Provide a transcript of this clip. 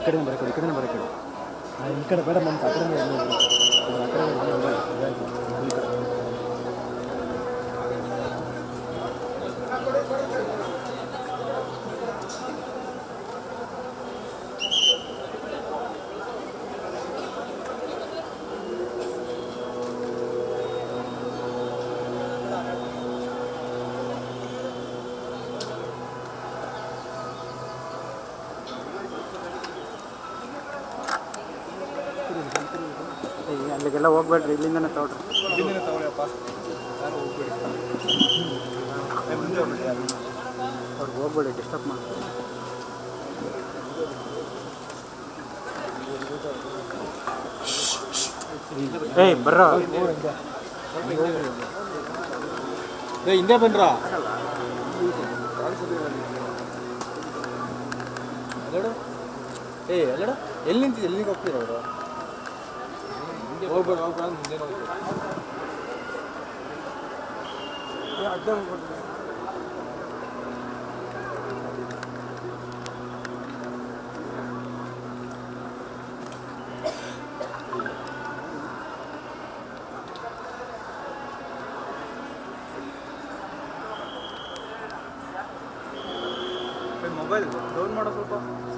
ಕಡೆ ಬರಕಡೆ ಈ ಕಡೆ ಬರಕಡೆ ಈ ಕಡೆ ಬೇಡ ನಮ್ಮ ಆ ಕಡೆ ಆ ಕಡೆ ಈ ಕಡೆ ಅಲ್ಲಿಗೆಲ್ಲ ಹೋಗ್ಬೇಡ್ರಿ ಇಲ್ಲಿಂದನೇ ತಗೊಳ್ರಿ ಇಲ್ಲಿಂದನೇ ತಗೊಳ್ಳಿಯಪ್ಪ ಯಾರು ಹೋಗ್ಬೇಡಿ ಏ, ಮುಂದೆ ಹೋಗ್ಬೇಡಿ ಯಾರು ಅವ್ರಿಗೆ ಹೋಗ್ಬೇಡಿ ಡಿಸ್ಟರ್ಬ್ ಮಾಡಿ ಏಯ್ ಬರ್ರ ಏ ಹಿಂದೆ ಬನ್ರ ಅಲ್ಲಡು ಏ ಅಲ್ಲಡು ಎಲ್ಲಿ ನಿಂತಿದ್ದು ಎಲ್ಲಿಗೆ ಹೋಗ್ತೀರ ಅವರು ಹೋಗ್ಬೇಡ ಹೋಗ್ಬೇಡ ಮುಂದೆ ಮೊಬೈಲ್ ಡೌನ್ ಮಾಡೋ ಸ್ವಲ್ಪ